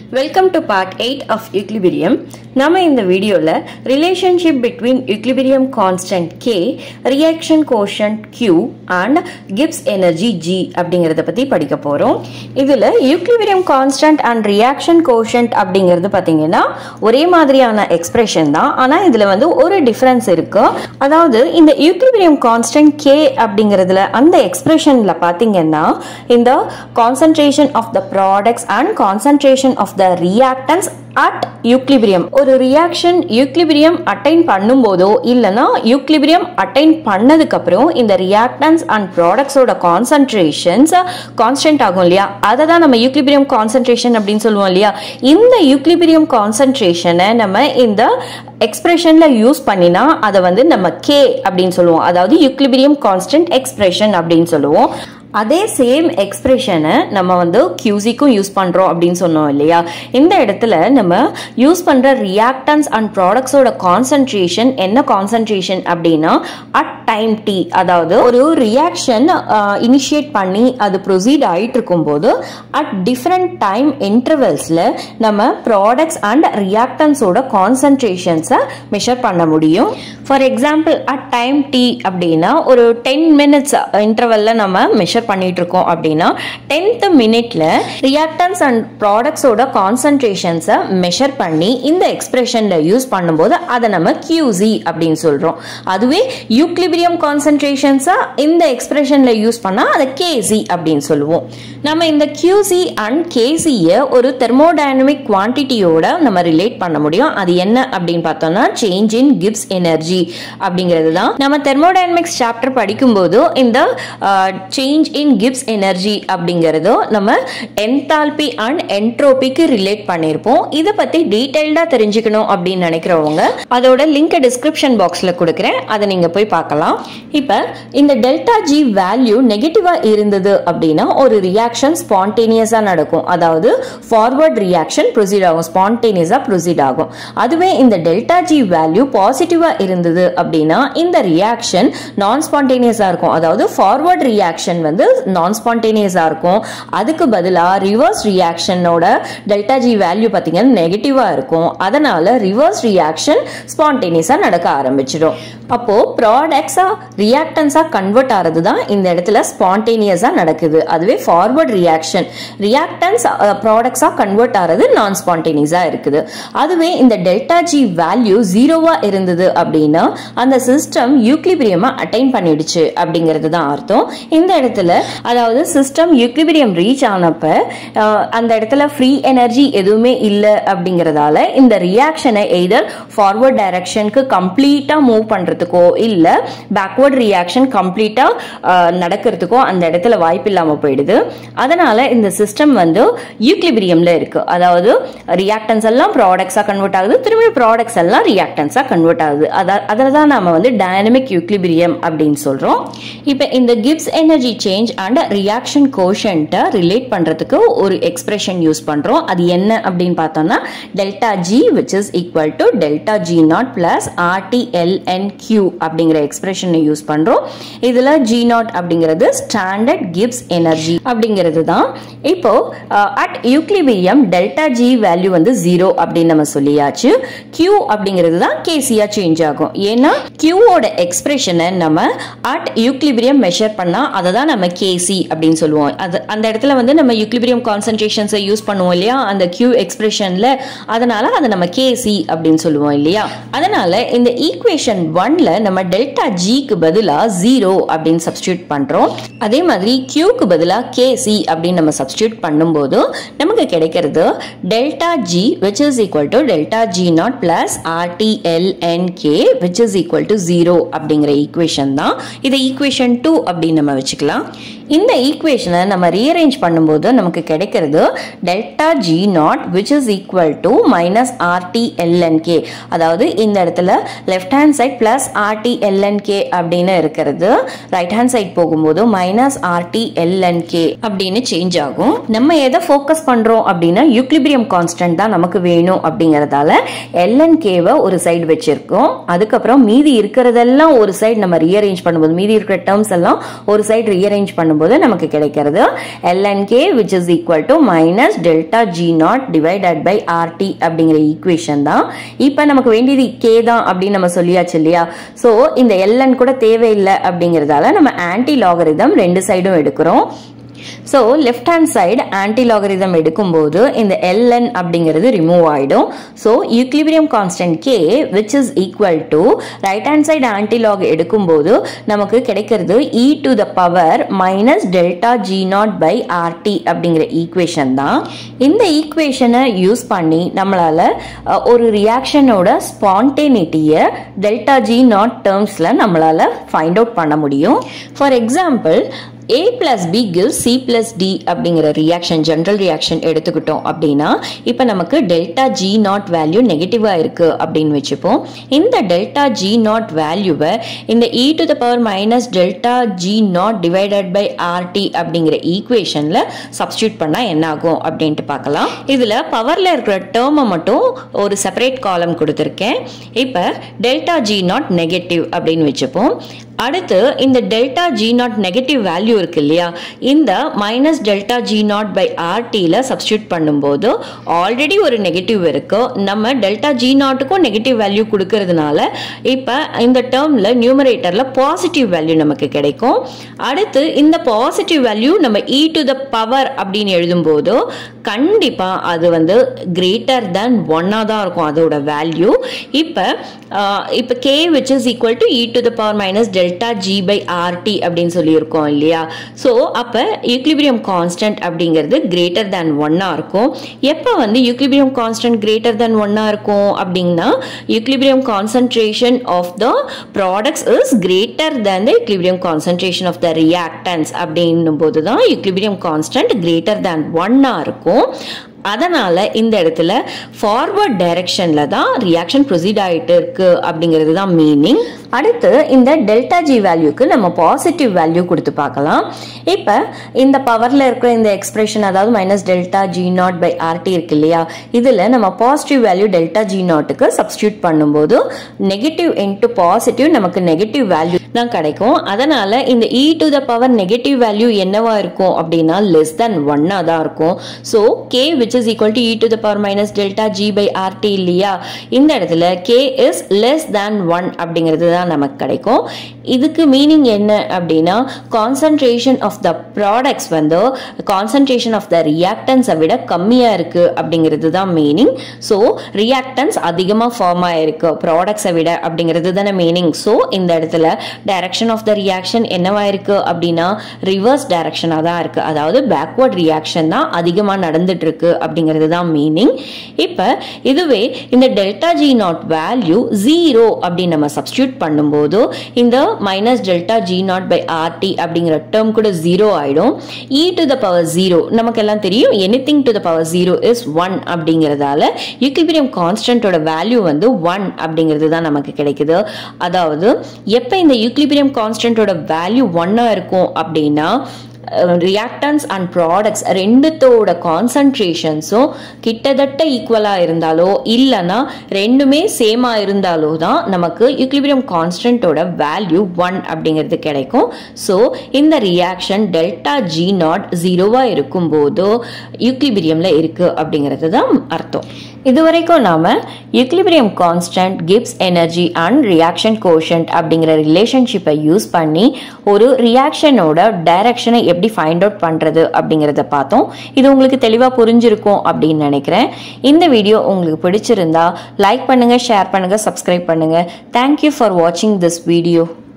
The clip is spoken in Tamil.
welcome to part eight of equilibrium நம்ம இந்த வீடியோவில் relationship between equilibrium constant K reaction quotient Q and Gibbs energy G அப்படிங்கிறத பற்றி படிக்க போகிறோம் இதில் equilibrium constant and reaction quotient அப்படிங்கிறது பார்த்தீங்கன்னா ஒரே மாதிரியான எக்ஸ்பிரஷன் தான் ஆனால் இதில் வந்து ஒரு டிஃப்ரென்ஸ் இருக்கு அதாவது இந்த யூக்லிபிரியம் கான்ஸ்டன்ட் கே அப்படிங்கிறதுல அந்த எக்ஸ்பிரஷனில் பார்த்தீங்கன்னா இந்த concentration of the products and concentration of the reactants at equilibrium ஒரு ரியாக்ஷன் யூக்லிபிரியம் அட்டைன் பண்ணும்போதோ இல்லைன்னா யூக்லிபிரியம் அட்டைன் பண்ணதுக்கப்புறம் இந்த ரியாக்டன்ஸ் அண்ட் ப்ராடக்ட்ஸோட கான்சன்ட்ரேஷன்ஸ் கான்ஸ்டன்ட் ஆகும் இல்லையா அதை தான் நம்ம யூக்லிபிரியம் கான்சன்ட்ரேஷன் அப்படின்னு சொல்லுவோம் இல்லையா இந்த யூக்லிபிரியம் கான்சன்ட்ரேஷனை நம்ம இந்த எக்ஸ்பிரஷன்ல யூஸ் பண்ணினா அதை வந்து நம்ம கே அப்படின்னு சொல்லுவோம் அதாவது யூக்லிபிரியம் கான்ஸ்டன்ட் எக்ஸ்பிரஷன் அப்படின்னு சொல்லுவோம் அதே சேம் எக்ஸ்பிரஷனை நம்ம வந்து கியூசிக்கும் யூஸ் பண்ணுறோம் அப்படின்னு சொன்னோம் இல்லையா இந்த இடத்துல நம்ம யூஸ் பண்ணுற ரியாக்டன்ஸ் அண்ட் ப்ராடக்ட்ஸோட கான்சன்ட்ரேஷன் என்ன கான்சன்ட்ரேஷன் அப்படின்னா அட் டைம் டி அதாவது ஒரு ரியாக்ஷன் இனிஷியேட் பண்ணி அது ப்ரொசீட் ஆகிட்டு இருக்கும்போது அட் டிஃப்ரெண்ட் டைம் இன்டர்வல்ஸில் நம்ம ப்ராடக்ட்ஸ் அண்ட் ரியாக்டன்ஸோட கான்சன்ட்ரேஷன்ஸை மெஷர் பண்ண முடியும் for example at time T அப்படின்னா ஒரு டென் மினிட்ஸ் இன்டர்வலில் நம்ம மெஷர் பண்ணிட்டு இருக்கோம் அப்படின்னா டென்த் மினிட்ல ரியாக்டன்ஸ் அண்ட் ப்ராடக்ட்ஸோட கான்சன்ட்ரேஷன்ஸை மெஷர் பண்ணி இந்த எக்ஸ்பிரஷன்ல யூஸ் பண்ணும்போது அதை நம்ம கியூசி அப்படின்னு சொல்றோம் அதுவே யூக்லிபிரியம் கான்சன்ட்ரேஷன்ஸை இந்த எக்ஸ்பிரஷன்ல யூஸ் பண்ணா அதை கேசி அப்படின்னு சொல்லுவோம் நம்ம இந்த கியூசி அண்ட் கேசியை ஒரு தெர்மோடைனமிக் குவான்டிட்டியோட நம்ம ரிலேட் பண்ண முடியும் அது என்ன அப்படின்னு பார்த்தோம்னா சேஞ்ச் இன் கிப்ஸ் எனர்ஜி அப்படிங்கிறது தான் நம்ம தெர்மோடைனமிக்ஸ் சாப்டர் படிக்கும்போது இந்த சேஞ்ச் இன் கிப்ஸ் எனர்ஜி அப்படிங்கிறதோ நம்ம என்தால்பி அண்ட் என்ட்ரோபிக்கு ரிலேட் பண்ணியிருப்போம் இதை பற்றி டீட்டெயில்டாக தெரிஞ்சுக்கணும் அப்படின்னு நினைக்கிறவங்க அதோட லிங்க் டிஸ்கிரிப்ஷன் பாக்ஸில் கொடுக்குறேன் அதை நீங்கள் போய் பார்க்கலாம் இப்போ இந்த டெல்டா ஜி வேல்யூ நெகட்டிவாக இருந்தது அப்படின்னா ஒரு ரியாக்ஷன் ஸ்பான்டேனியஸாக நடக்கும் அதாவது ஃபார்வர்ட் ரியாக்ஷன் ப்ரொசீட் ஆகும் ஸ்பான்டேனியஸாக ப்ரொசீட் ஆகும் அதுவே இந்த டெல்டா ஜி வேல்யூ பாசிட்டிவாக இருந்தது அப்படின்னா இந்த ரியாக்ஷன் நான் ஸ்பான்டேனியஸாக இருக்கும் அதாவது ஃபார்வர்ட் ரியாக்ஷன் வந்து நான் ஸ்பான்டேனியஸாக இருக்கும் அதுக்கு பதிலாக ரிவர்ஸ் ரியாக்ஷனோட டெல்டா ஜி வேல்யூ பார்த்தீங்கன்னா நெகட்டிவாக இருக்கும் அதனால ரிவர்ஸ் ரியாக்ஷன் ஸ்பான்டேனியஸாக நடக்க ஆரம்பிச்சிடும் அப்போ ப்ராடக்ட்ஸாக ரியாக்டன்ஸாக கன்வெர்ட் ஆகிறது தான் இந்த இடத்துல ஸ்பான்டேனியஸாக நடக்குது அதுவே ஃபார்வர்ட் ரியாக்ஷன் ரியாக்டன்ஸ் ப்ராடக்ட்ஸாக கன்வெர்ட் ஆகிறது நான் ஸ்பான்டேனியஸாக இருக்குது அதுவே இந்த டெல்டா ஜி வேல்யூ ஜீரோவாக இருந்தது அப்படின்னா அந்த சிஸ்டம் யூக்லிபிரியமாக அட்டைன் பண்ணிடுச்சு அப்படிங்கிறது தான் அர்த்தம் இந்த இடத்துல அதாவது சிஸ்டம் யூக்லிபிரியம் ரீச் ஆனப்ப அந்த இடத்துல ஃப்ரீ எனர்ஜி எதுவுமே இல்லை அப்படிங்கிறதால இந்த ரியாக்ஷனை எய்தர் ஃபார்வர்ட் டைரக்ஷனுக்கு கம்ப்ளீட்டாக மூவ் பண்ணுறதுக்கோ இல்லை பேக்வர்ட் ரியாக்ஷன் கம்ப்ளீட்டாக நடக்கிறதுக்கோ அந்த இடத்துல வாய்ப்பு இல்லாமல் போயிடுது அதனால இந்த சிஸ்டம் வந்து யூக்லிபிரியமில் இருக்கு அதாவது ரியாக்டன்ஸ் எல்லாம் ப்ராடக்ட்ஸாக கன்வெர்ட் ஆகுது திரும்பி ப்ராடக்ட்ஸ் எல்லாம் ரியாக்டன்ஸாக கன்வெர்ட் ஆகுது அதில் தான் நம்ம வந்து டைனமிக் யூக்லிபிரியம் அப்படின்னு சொல்கிறோம் இப்போ இந்த Gibbs energy change and reaction கோஷன்ட்டை ரிலேட் பண்ணுறதுக்கு ஒரு எக்ஸ்பிரஷன் யூஸ் பண்ணுறோம் அது என்ன அப்படின்னு பார்த்தோம்னா delta G which is equal to delta G nought plus R T L N Q அப்படிங்கிற எக்ஸ்பிரஷனை யூஸ் பண்ணுறோம் இதில் ஜி நாட் அப்படிங்கிறது ஸ்டாண்டர்ட் கிப்ஸ் எனர்ஜி அப்படிங்கிறது தான் இப்போ at equilibrium delta G value வந்து ஜீரோ அப்படின்னு நம்ம சொல்லியாச்சு கியூ அப்படிங்கிறது தான் கேசியா சேஞ்ச் ஆகும் ஏன்னா கியூவோட எக்ஸ்பிரஷனை நம்ம அட் யூக்லிபிரியம் மெஷர் பண்ணால் அதை தான் நம்ம கேசி அப்படின்னு சொல்லுவோம் அது அந்த இடத்துல வந்து நம்ம யூக்லிபிரியம் கான்சன்ட்ரேஷன்ஸை யூஸ் பண்ணுவோம் இல்லையா அந்த கியூ எக்ஸ்பிரஷனில் அதனால அதை நம்ம கேசி அப்படின்னு சொல்லுவோம் இல்லையா அதனால இந்த ஈக்குவேஷன் ஒன்ல நம்ம டெல்டா ஜிக்கு பதிலாக ஜீரோ அப்படின்னு சப்ஸ்டியூட் பண்ணுறோம் அதே மாதிரி கியூக்கு பதிலாக கேசி அப்படின்னு நம்ம சப்ஸ்டியூட் பண்ணும்போது நமக்கு கிடைக்கிறது delta G which is equal to delta G nought plus R T L N K which is equal to zero அப்படிங்கிற ஈக்குவேஷன் தான் இதை ஈக்குவேஷன் டூ அப்படின்னு நம்ம வச்சுக்கலாம் இந்த ஈக்குவேஷனை நம்ம ரீஅரேஞ்ச் பண்ணும்போது நமக்கு கிடைக்கிறது delta G nought which is equal to minus R T L N K அதாவது இந்த இடத்துல left hand side plus R T L N K அப்படின்னு இருக்கிறது ரைட் ஹேண்ட் சைட் போகும்போது மைனஸ் ஆர்டி எல்என்கே அப்படின்னு சேஞ்ச் ஆகும் நம்ம எதை ஃபோக்கஸ் பண்றோம் அப்படின்னா யூக்லிபிரியம் கான்ஸ்டன்ட் தான் நமக்கு வேணும் அப்படிங்கறதால எல்என்கேவை ஒரு சைடு வச்சிருக்கோம் அதுக்கப்புறம் மீதி இருக்கிறதெல்லாம் ஒரு சைடு நம்ம ரீஅரேஞ்ச் பண்ணும்போது மீதி இருக்கிற டேர்ம்ஸ் எல்லாம் ஒரு சைடு ரீஅரேஞ்ச் பண்ணும்போது பண்ணும்போது நமக்கு கிடைக்கிறது ln K which is equal to minus delta G naught divided by RT அப்படிங்கிற ஈக்குவேஷன் தான் இப்போ நமக்கு வேண்டியது கே தான் அப்படின்னு நம்ம சொல்லியாச்சு இல்லையா ஸோ இந்த எல்என் கூட தேவையில்லை அப்படிங்கிறதால நம்ம ஆன்டி லாகரிதம் ரெண்டு சைடும் எடுக்கிறோம் so left hand side anti logarithm எடுக்கும்போது இந்த எல்என் அப்படிங்கிறது ரிமூவ் ஆகிடும் so equilibrium constant K which is equal to right hand side anti log எடுக்கும்போது நமக்கு கிடைக்கிறது e to the power minus delta G naught by RT அப்படிங்கிற ஈக்குவேஷன் தான் இந்த ஈக்குவேஷனை யூஸ் பண்ணி நம்மளால அஹ், ஒரு ரியாக்ஷனோட ஸ்பான்டேனிட்டியை டெல்டா ஜி நாட் டேர்ம்ஸில் நம்மளால ஃபைண்ட் அவுட் பண்ண முடியும் for example A plus B give C plus D அப்படிங்கிற ரியாக்ஷன் ஜென்ரல் ரியாக்ஷன் எடுத்துக்கிட்டோம் அப்படின்னா இப்போ நமக்கு டெல்டா ஜி நாட் வேல்யூ நெகட்டிவாக இருக்கு அப்படின்னு வச்சுப்போம் இந்த டெல்டா ஜி நாட் வேல்யூவை இந்த e to the power minus delta G naught divided by RT அப்படிங்கிற ஈக்குவேஷனில் சப்ஸ்டியூட் பண்ணால் என்ன ஆகும் அப்படின்ட்டு பார்க்கலாம் இதில் பவரில் இருக்கிற டேர்மை மட்டும் ஒரு செப்பரேட் காலம் கொடுத்துருக்கேன் இப்போ டெல்டா ஜி நாட் நெகட்டிவ் அப்படின்னு வச்சுப்போம் அடுத்து இந்த delta G naught negative value இருக்கு இல்லையா இந்த minus delta G naught by ஆர்டியில் சப்ஸ்டியூட் பண்ணும்போது ஆல்ரெடி ஒரு நெகட்டிவ் இருக்கு நம்ம டெல்டா ஜி நாட்டுக்கும் நெகட்டிவ் வேல்யூ கொடுக்கறதுனால இப்போ இந்த டேர்மில் நியூமரேட்டரில் பாசிட்டிவ் வேல்யூ நமக்கு கிடைக்கும் அடுத்து இந்த பாசிட்டிவ் வேல்யூ நம்ம இ டு த பவர் அப்படின்னு எழுதும்போது கண்டிப்பாக அது வந்து கிரேட்டர் தேன் ஒன்னாக தான் இருக்கும் அதோட வேல்யூ இப்போ இப்போ K which is equal to e to the power minus delta G by RT அப்படின்னு சொல்லியிருக்கோம் இல்லையா ஸோ அப்போ யூக்லிபிரியம் கான்ஸ்டன்ட் அப்படிங்கிறது கிரேட்டர் தேன் ஒன்னாக இருக்கும் எப்போ வந்து யூக்லிபிரியம் கான்ஸ்டன்ட் கிரேட்டர் தேன் ஒன்னாக இருக்கும் அப்படின்னா equilibrium concentration of the products is greater than the equilibrium concentration of the reactants அப்படின்னும் போது தான் யூக்லிபிரியம் கான்ஸ்டன்ட் கிரேட்டர் தேன் ஒன்னாக இருக்கும் அதனால இந்த இடத்துல ஃபார்வர்ட் டைரக்ஷன்ல தான் ரியாக்ஷன் ப்ரொசீட் ஆகிட்டு இருக்கு அப்படிங்கிறது தான் மீனிங் அடுத்து இந்த டெல்டா ஜி வேல்யூக்கு நம்ம பாசிட்டிவ் வேல்யூ கொடுத்து பார்க்கலாம் இப்போ இந்த பவரில் இருக்கிற இந்த எக்ஸ்பிரஷன் அதாவது minus delta G naught by RT இருக்கு இல்லையா இதில் நம்ம பாசிட்டிவ் வேல்யூ டெல்டா ஜி நாட்டுக்கு சப்ஸ்டியூட் பண்ணும்போது நெகட்டிவ் இன்ட்டு பாசிட்டிவ் நமக்கு நெகட்டிவ் வேல்யூ தான் கிடைக்கும் அதனால இந்த e to the power negative value என்னவா இருக்கும் அப்படின்னா லெஸ் தென் ஒன்னாக தான் இருக்கும் so K which is equal to e to the power minus delta G by RT இல்லையா இந்த இடத்துல K is less than one அப்படிங்கிறது தான் நமக்கு கிடைக்கும் இதுக்கு மீனிங் என்ன அப்படின்னா கான்சன்ட்ரேஷன் ஆஃப் த ப்ராடக்ட்ஸ் வந்து கான்சன்ட்ரேஷன் ஆஃப் த ரியாக்டன்ஸை விட கம்மியாக இருக்கு அப்படிங்கிறது தான் மீனிங் ஸோ ரியாக்டன்ஸ் அதிகமாக ஃபார்ம் ஆயிருக்கு ப்ராடக்ட்ஸை விட அப்படிங்கிறது தானே மீனிங் ஸோ இந்த இடத்துல டைரக்ஷன் ஆஃப் த ரியாக்ஷன் என்னவா இருக்கு அப்படின்னா ரிவர்ஸ் டைரக்ஷனாக தான் இருக்கு அதாவது பேக்வர்ட் ரியாக்ஷன் தான் அதிகமாக நடந்துட்டு இருக்கு அப்படிங்கிறது தான் மீனிங் இப்போ இதுவே இந்த delta G naught value zero அப்படின்னு நம்ம சப்ஸ்டியூட் பண்ணும்போது இந்த minus delta G naught by RT அப்படிங்கிற டேர்ம் கூட ஜீரோ ஆயிடும் e to the power zero நமக்கு எல்லாம் தெரியும் anything to the power zero is one அப்படிங்கிறதால யூக்லிபிரியம் கான்ஸ்டன்டோட வேல்யூ வந்து ஒன் அப்படிங்கிறது தான் நமக்கு கிடைக்குது அதாவது எப்போ இந்த யூக்லிபிரியம் கான்ஸ்டன்டோட வேல்யூ ஒன்னாக இருக்கும் அப்படின்னா ரியாக்டன்ஸ் அண்ட் ப்ராடக்ட்ஸ் ரெண்டுத்தோட கான்சன்ட்ரேஷன்ஸும் கிட்டத்தட்ட ஈக்குவலாக இருந்தாலோ இல்லைன்னா ரெண்டுமே சேமாக இருந்தாலோ தான் நமக்கு யூக்லிபிரியம் கான்ஸ்டன்ட்டோட வேல்யூ ஒன் அப்படிங்கிறது கிடைக்கும் ஸோ இந்த ரியாக்ஷன் டெல்டா ஜி நாட் ஜீரோவாக இருக்கும்போது யூக்லிபிரியமில் இருக்குது அப்படிங்கிறது தான் அர்த்தம் இதுவரைக்கும் நாம equilibrium constant Gibbs energy and reaction quotient அப்படிங்கிற ரிலேஷன்ஷிப்பை யூஸ் பண்ணி ஒரு ரியாக்ஷனோட டைரக்ஷனை எப்படி ஃபைண்ட் அவுட் பண்ணுறது அப்படிங்கிறத பார்த்தோம் இது உங்களுக்கு தெளிவாக புரிஞ்சிருக்கும் அப்படின்னு நினைக்கிறேன் இந்த வீடியோ உங்களுக்கு பிடிச்சிருந்தா லைக் பண்ணுங்கள் ஷேர் பண்ணுங்கள் சப்ஸ்கிரைப் பண்ணுங்கள் தேங்க்யூ ஃபார் வாட்சிங் திஸ் வீடியோ